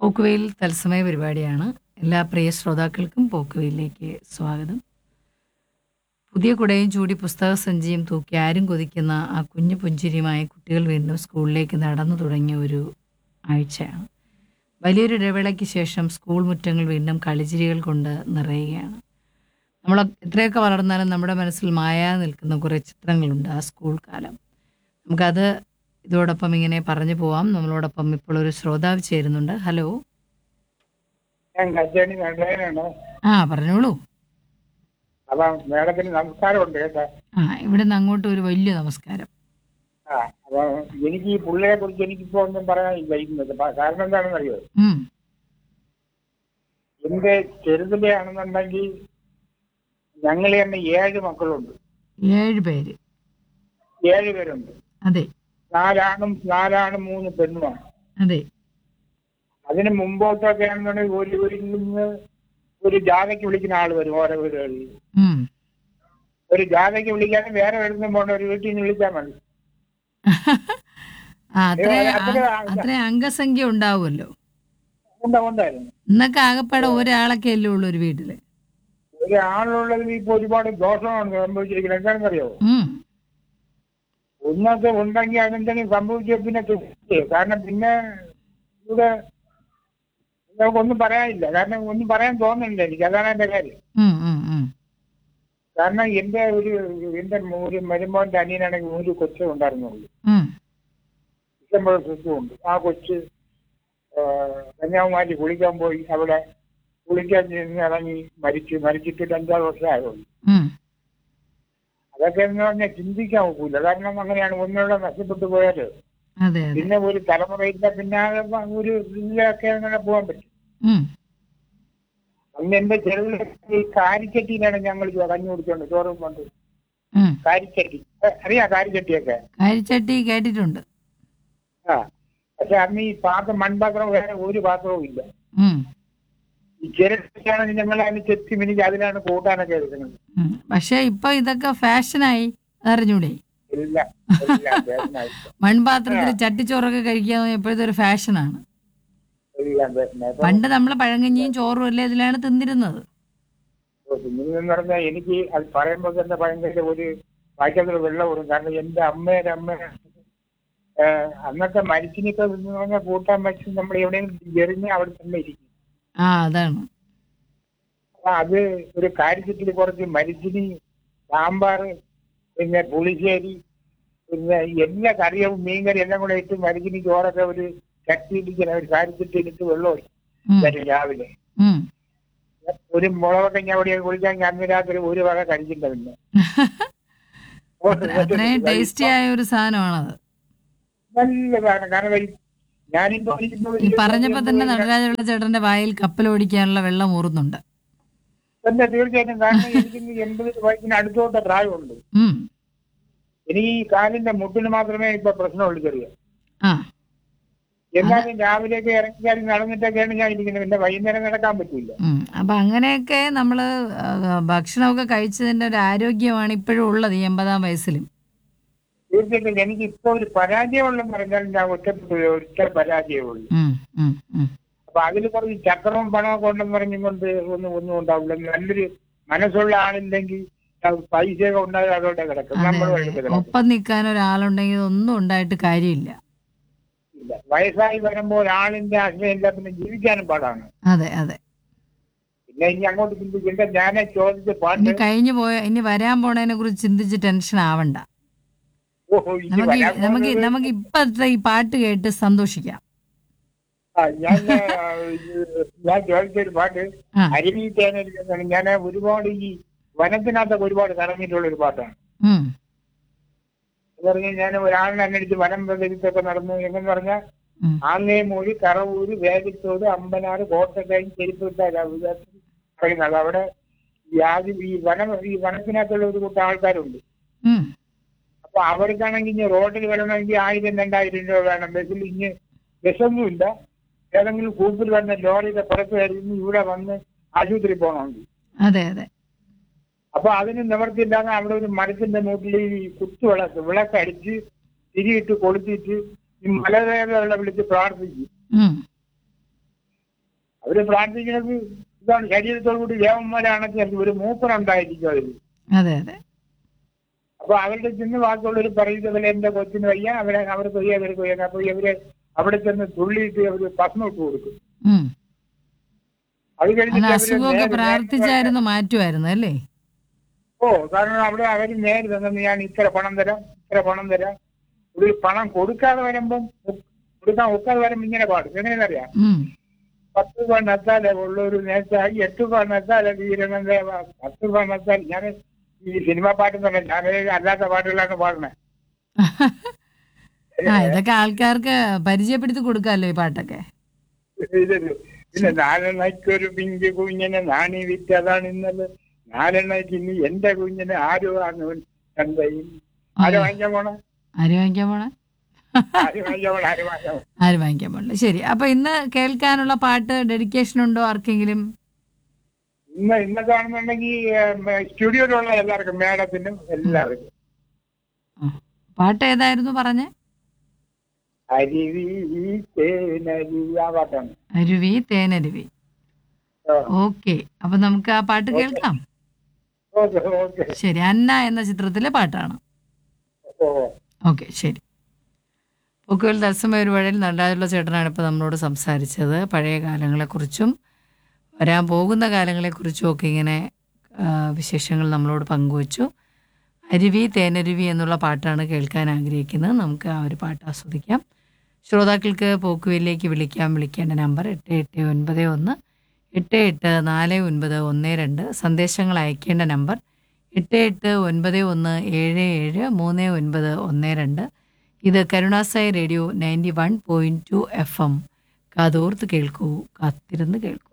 പോക്കുവെയിൽ തത്സമയ പരിപാടിയാണ് എല്ലാ പ്രിയ ശ്രോതാക്കൾക്കും പോക്കുവെയിലേക്ക് സ്വാഗതം പുതിയ കുടയും ചൂടി പുസ്തക സഞ്ചിയും തൂക്കി ആരും കൊതിക്കുന്ന ആ കുഞ്ഞു പുഞ്ചിരിയുമായി കുട്ടികൾ വീണ്ടും സ്കൂളിലേക്ക് നടന്നു തുടങ്ങിയ ഒരു ആഴ്ചയാണ് വലിയൊരു ഇടവേളയ്ക്ക് ശേഷം സ്കൂൾ മുറ്റങ്ങൾ വീണ്ടും കളിച്ചിരികൾ കൊണ്ട് നിറയുകയാണ് നമ്മൾ എത്രയൊക്കെ വളർന്നാലും നമ്മുടെ മനസ്സിൽ മായാ നിൽക്കുന്ന കുറേ ചിത്രങ്ങളുണ്ട് ആ സ്കൂൾ കാലം നമുക്കത് ഇതോടൊപ്പം ഇങ്ങനെ പറഞ്ഞു പോവാം നമ്മളോടൊപ്പം ഇപ്പോൾ ഒരു ശ്രോതാവ് ചേരുന്നുണ്ട് ഹലോ ഞാൻ കല്യാണി നല്ലതിനാണ് ആ പറഞ്ഞോളൂ അപ്പൊ മേഡത്തിന് നമസ്കാരമുണ്ട് കേട്ടോ ആ ഇവിടെ നിന്ന് അങ്ങോട്ട് ഒരു വലിയ നമസ്കാരം ആ അപ്പൊ എനിക്ക് ഈ പുള്ളിയെ കുറിച്ച് എനിക്കിപ്പോ ഒന്നും പറയാനില്ല ഇന്നത് പ- കാരണം എന്താണെന്ന് അറിയോ ഉം, എന്റെ ചെറുതിലെയാണെന്നുണ്ടെങ്കിൽ ഞങ്ങൾ തന്നെ ഏഴ് മക്കളുണ്ട് ഏഴ് പേര് ഏഴ് പേരുണ്ട് അതെ നാലാണും നാലാണും മൂന്ന് പെണ്ണുമാണ് അതെ അതിന് മുമ്പോട്ടൊക്കെ ആണെന്നുണ്ടെങ്കിൽ ഒരു ഒരു ഇന്ന് ഒരു ജാഥയ്ക്ക് വിളിക്കുന്ന ആൾ വരും ഓരോ വീടുകളിൽ ഉം. ഒരു ജാഥയ്ക്ക് വിളിക്കാതെ വേറെ എവിടുന്നും പോകണ്ട ഒരു വീട്ടിൽ നിന്ന് വിളിച്ചാൽ മതി ആ അത്ര ഏ, അത്ര- അത്ര അംഗസംഖ്യ ഉണ്ടാവുമല്ലോ ഉണ്ടാ ഉണ്ടായിരുന്നു ഇന്നൊക്കെ ആകപ്പാടെ ഒരാളൊക്കെ അല്ലേ ഉള്ളൂ ഒരു വീട്ടില് ഒരാളുള്ളതിൽ ഇപ്പൊ ഒരുപാട് ദോഷമാണ് സംഭവിച്ചിരിക്കുന്നത് എന്താണെന്ന് അറിയാമോ ഉം, ഒന്നൊക്കെ ഉണ്ടെങ്കിൽ അതെന്തെങ്കിലും സംഭവിച്ച പിന്നെ തെറ്റ്. കാരണം പിന്നെ ഇവിടെ നമുക്കൊന്നും പറയാനില്ല കാരണം ഒന്നും പറയാൻ തോന്നുന്നില്ല എനിക്ക് അതാണ് എന്റെ കാര്യം ഉം, ഉം, ഉം. കാരണം എന്റെ ഒരു എന്റെ ഒരു മരുമോന്റെ അനിയനാണെങ്കിൽ ഒരു കൊച്ചു ഉണ്ടായിരുന്നുള്ളൂ ഉം, ഇഷ്ടംപോലെ സ്വത്തുമുണ്ട് ആ കൊച്ച് ആ, കന്യാകുമാരി കുളിക്കാൻ പോയി അവിടെ കുളിക്കാൻ ചെന്ന് ഇറങ്ങി മരിച്ചു മരിച്ചിട്ട് ഒരു അഞ്ചാറ് വർഷം ആയുള്ളൂ ഉം. അതൊക്കെ എന്ന് പറഞ്ഞാൽ ചിന്തിക്കാൻ ഒക്കില്ല കാരണം അങ്ങനെയാണ് ഒന്നുകൂടെ നഷ്ടപ്പെട്ടു പോയാല് അതെ അതെ പിന്നെ ഒരു തലമുറയില്ല പിന്നെ ആ ഒരു ഇതിലൊക്കെ അങ്ങനെ പോകാൻ പറ്റും ഉം. അന്ന് എന്റെ ചെറുതിൽ ഈ കാരിച്ചട്ടിയിലാണ് ഞങ്ങൾ കഞ്ഞി കുടിച്ചോണ്ട് ചോറും കൊണ്ട് ഉം. കാരിച്ചട്ടി ഏ, അറിയാം കാരിച്ചട്ടിയൊക്കെ കാരിച്ചട്ടി കേട്ടിട്ടുണ്ട് ആ പക്ഷെ അന്ന് ഈ പാത്രം മൺപാത്രം വേറെ ഒരു പാത്രവും ഇല്ല ഉം, ഈ ചിരട്ടിയാണെങ്കിൽ ഞങ്ങൾ അതിന് ചെത്തി മിനിക്ക് അതിലാണ് കൂട്ടാനൊക്കെ എടുക്കുന്നത് ഉം. പക്ഷെ ഇപ്പൊ ഇതൊക്കെ ഫാഷനായി അതറിഞ്ഞൂടെ എല്ലാം എല്ലാം വേദനായി. മൺപാത്രത്തിൽ ചട്ടിച്ചോറൊക്കെ കഴിക്കുക ഇപ്പോഴത്തെ ഒരു ഫാഷനാണ് എല്ലാം വേദനായി. അപ്പൊ പണ്ട് നമ്മൾ പഴങ്കഞ്ഞിയും ചോറും അല്ലേ ഇതിലാണ് തിന്നിരുന്നത് കുഞ്ഞിനെന്ന് പറഞ്ഞാൽ എനിക്ക് അത് പറയുമ്പോൾ തന്നെ ഭയങ്കര ഒരു വായിക്കാത്തൊരു വെള്ളം വരും കാരണം എന്റെ അമ്മയുടെ അമ്മ ഏഹ്, അന്നത്തെ മരിച്ചിനൊക്കെ എന്ന് പറഞ്ഞാൽ കൂട്ടാൻ വെച്ച് നമ്മൾ എവിടെയെങ്കിലും എറിഞ്ഞ് അവിടെ തന്നെ ഇരിക്കും ആ അതാണ് അപ്പൊ അത് ഒരു കാര്യത്തിൽ കുറച്ച് മരിച്ചിനി സാമ്പാർ പിന്നെ പുളിശ്ശേരി പിന്നെ എല്ലാ കറിയും മീൻകറി എല്ലാം കൂടെ ഇട്ട് മരിച്ചിനി ചോറൊക്കെ ഒരു ചട്ടിയിലിരിക്കുന്ന ഒരു കാര്യത്തിൽ ഇട്ട് വെള്ളം ഒഴിക്കും ഉം, തരും രാവിലെ ഉം. ഒരു മുളകൊക്കെ ഞാൻ അവിടെ കുളിക്കാൻ അന്ന് രാത്രി ഒരു വക കഴിച്ചില്ല പിന്നെ അത്രയും ടേസ്റ്റി ആയ ഒരു സാധനമാണത് നല്ലതാണ് കാരണം ഈ ഞാനിപ്പോ ഈ പറഞ്ഞപ്പോ തന്നെ നടരാജപിള്ള ചേട്ടന്റെ വായിൽ കപ്പലോടിക്കാനുള്ള വെള്ളം ഊറുന്നുണ്ട് തന്നെ തീർച്ചയായിട്ടും കാരണം എനിക്ക് എൺപത് വയസ്സിന് അടുത്തോട്ട് പ്രായമുണ്ട് ഉം. എനിക്ക് ഈ കാലിന്റെ മുട്ടിന് മാത്രമേ ഇപ്പൊ പ്രശ്നമുള്ളൂ ചെറിയ ആ എന്നാലും രാവിലെയൊക്കെ ഇറങ്ങിയാലും നടന്നിട്ടൊക്കെയാണ് ഞാൻ ഇരിക്കുന്നത് പിന്നെ വൈകുന്നേരം നടക്കാൻ പറ്റില്ല ഉം. അപ്പൊ അങ്ങനെയൊക്കെ നമ്മള് ആ, ഭക്ഷണമൊക്കെ കഴിച്ചതിന്റെ ഒരു ആരോഗ്യമാണ് ഇപ്പോഴും ഉള്ളത് ഈ എൺപതാം വയസ്സിലും തീർച്ചയായിട്ടും എനിക്ക് ഇപ്പൊ ഒരു പരാജയമുള്ളെന്ന് പറഞ്ഞാൽ ഞാൻ ഒറ്റപ്പെട്ടു ഒറ്റ പരാജയമുള്ളൂ ഉം, ഉം, ഉം. അപ്പൊ അതിൽ കുറച്ച് ചക്രവും പണവും കൊണ്ടെന്ന് പറഞ്ഞുകൊണ്ട് ഒന്നും ഒന്നും ഉണ്ടാവില്ല നല്ലൊരു മനസ്സുള്ള ആളില്ലെങ്കിൽ അത് പൈസയൊക്കെ ഉണ്ടായാൽ അതോടെ കിടക്കും അതെ നമ്മൾ അതെ കിടക്കും ഒപ്പം നിൽക്കാൻ ഒരാളുണ്ടെങ്കിൽ ഒന്നും ഉണ്ടായിട്ട് കാര്യമില്ല ഇല്ല വയസ്സായി വരുമ്പോൾ ആളിന്റെ ആശ്രയമില്ല പിന്നെ ജീവിക്കാനും പാടാണ് അതെ അതെ പിന്നെ ഇനി അങ്ങോട്ട് ചിന്തിക്കേണ്ട ഞാനെ ചോദിച്ച ഇനി പാട്ട് കഴിഞ്ഞു പോയ ഇനി വരാൻ പോണതിനെ കുറിച്ച് ചിന്തിച്ച് ടെൻഷൻ ആവണ്ട ഓഹോ ഇനി നമുക്ക് വരാൻ നമുക്ക് പോകുന്നത് നമുക്ക് ഇപ്പത്തെ ഈ പാട്ട് കേട്ട് സന്തോഷിക്കാം ആ, ഞാൻ ആ, ഇത് ഞാൻ ചോദിച്ച ഒരു പാട്ട് ആ അരുവി തേനരിക്കുന്നതാണ് ഞാൻ ഒരുപാട് ഈ വനത്തിനകത്തൊക്കെ ഒരുപാട് കറങ്ങിയിട്ടുള്ള ഒരു പാട്ടാണ് ഉം എന്ന് പറഞ്ഞാൽ ഞാൻ ഒരാളിനെ അന്വേഷിച്ച് വനം പ്രദേശത്തൊക്കെ നടന്നു എങ്ങനെ പറഞ്ഞാൽ ഉം. ആങ്ങേമൂഴി കറവൂര് വേദിത്തോട് അമ്പനാറ് കോട്ടക്കൈ ചെരുപ്പിട്ട പറയുന്നത് അവിടെ ഈ ആദ്യം ഈ വനം ഈ വനത്തിനകത്തുള്ള ഒരു കൂട്ടം ആൾക്കാരുണ്ട് ഉം അപ്പൊ അവർക്കാണെങ്കിൽ ഇനി റോഡിൽ വരണമെങ്കിൽ ആയിരം രണ്ടായിരം രൂപ വേണം ബസ്സിൽ ഇനി ബസ്സൊന്നുമില്ല ഏതെങ്കിലും കൂപ്പിൽ വന്ന ലോറിയുടെ പുറത്ത് കയറി ഇവിടെ വന്ന് ആശുപത്രി പോകണമെങ്കിൽ അതെ അതെ അപ്പൊ അതിന് നിവർത്തിയില്ലാതെ അവിടെ ഒരു മരത്തിന്റെ മൂട്ടിൽ ഈ കുത്തുവിളക്ക് വിളക്കടിച്ച് തിരിയിട്ട് കൊളുത്തിട്ട് ഈ മലദേവതകളെ വിളിച്ച് പ്രാർത്ഥിക്കും ഉം അവര് പ്രാർത്ഥിക്കുന്നത് ഇതാണ് ശരീരത്തോടു കൂടി ദേവന്മാരാണെങ്കിൽ ഒരു മൂപ്പനുണ്ടായിരിക്കും അതിൽ അതെ അതെ അപ്പൊ അവരുടെ ചെന്ന് ബാക്കിയുള്ളവർ പറയുന്നത് പോലെ എന്റെ കൊച്ചിന് വയ്യ അവരെ അവർക്ക് വയ്യ അവർക്ക് വയ്യ അപ്പൊ ഇവര് അവിടെ ചെന്ന് തുള്ളിയിട്ട് അവര് ഭസ്മം ഇട്ട് കൊടുക്കും ഉം. അത് അല്ല കഴിഞ്ഞിട്ട് അവര് അസുഖമൊക്കെ നേരെ- പ്രാർത്ഥിച്ചായിരുന്നു മാറ്റുമായിരുന്നു അല്ലേ ഓ കാരണം അവിടെ അവര് നേരെ തന്നെ ഞാൻ ഇത്ര പണം തരാം ഇത്ര പണം തരാം ഒരു പണം കൊടുക്കാതെ വരുമ്പം ഒ- കൊടുക്കാൻ ഒക്കാതെ വരുമ്പോ ഇങ്ങനെ പാടും എങ്ങനെയെന്നറിയാം ഉം. പത്ത് രൂപ നത്താലെ ഉള്ളൊരു നേരത്തായി എട്ട് രൂപ നത്താലെ വീരനന്ദ പത്ത് രൂപ നത്താൽ ഞാൻ ഈ സിനിമ പാട്ട് തന്നെ ഞാൻ അല്ലാത്ത പാട്ടുകളാണ് പാടുന്നത് ആ ഇതൊക്കെ ആൾക്കാർക്ക് പരിചയപ്പെടുത്തി കൊടുക്കാമല്ലോ ഈ പാട്ടൊക്കെ ഇത് പിന്നെ നാലെണ്ണയ്ക്കൊരു പിങ്ക് കുഞ്ഞിനെ നാണി വിറ്റതാണ് ഇന്നലെ നാലെണ്ണയ്ക്ക് ഇനി എന്റെ കുഞ്ഞിനെ ആര് വാങ്ങും ചന്തയിൽ ആര് വാങ്ങിക്കാൻ പോണ ആര് വാങ്ങിക്കാൻ പോണേ ആര് വാങ്ങിക്കാൻ പോണ ആര് വാങ്ങിക്കാൻ പോണ ആര് വാങ്ങിക്കാൻ പോണില്ല ശരി അപ്പൊ ഇന്ന് കേൾക്കാനുള്ള പാട്ട് ഡെഡിക്കേഷൻ ഉണ്ടോ ആർക്കെങ്കിലും ഇന്ന് ഇന്നത്തെ ആണെന്നുണ്ടെങ്കിൽ സ്റ്റുഡിയോയിലുള്ള എല്ലാവർക്കും മേഡത്തിനും എല്ലാവർക്കും ആ. പാട്ട് ഏതായിരുന്നു പറഞ്ഞേ അരുവി തേനരി ആ പാട്ടാണ് അരുവി തേനരുവി ആ. ഓക്കെ അപ്പൊ നമുക്ക് ആ പാട്ട് കേൾക്കാം ഓക്കെ ഓക്കെ ശരി അന്ന എന്ന ചിത്രത്തിലെ പാട്ടാണ് ഓ ഓക്കെ ശരി പൊക്കുവൽ തത്സമയ ഒരു വഴിയിൽ നല്ലാതുള്ള ചേട്ടനാണ് ഇപ്പോൾ നമ്മളോട് സംസാരിച്ചത് പഴയ കാലങ്ങളെക്കുറിച്ചും വരാൻ പോകുന്ന കാലങ്ങളെക്കുറിച്ചും ഒക്കെ ഇങ്ങനെ ആ, വിശേഷങ്ങൾ നമ്മളോട് പങ്കുവച്ചു അരുവി തേനരുവി എന്നുള്ള പാട്ടാണ് കേൾക്കാൻ ആഗ്രഹിക്കുന്നത് നമുക്ക് ആ ഒരു പാട്ട് ആസ്വദിക്കാം ശ്രോതാക്കൾക്ക് പോക്കുവയിലേക്ക് വിളിക്കാം വിളിക്കേണ്ട നമ്പർ എട്ട് എട്ട് ഒൻപത് ഒന്ന് എട്ട് എട്ട് നാല് ഒൻപത് ഒന്ന് രണ്ട് സന്ദേശങ്ങൾ അയക്കേണ്ട നമ്പർ എട്ട് എട്ട് ഒൻപത് ഒന്ന് ഏഴ് ഏഴ് മൂന്ന് ഒൻപത് ഒന്ന് രണ്ട് ഇത് Karunasai radio ninety one point two F M കാതോർത്ത് കേൾക്കൂ കാത്തിരുന്ന് കേൾക്കൂ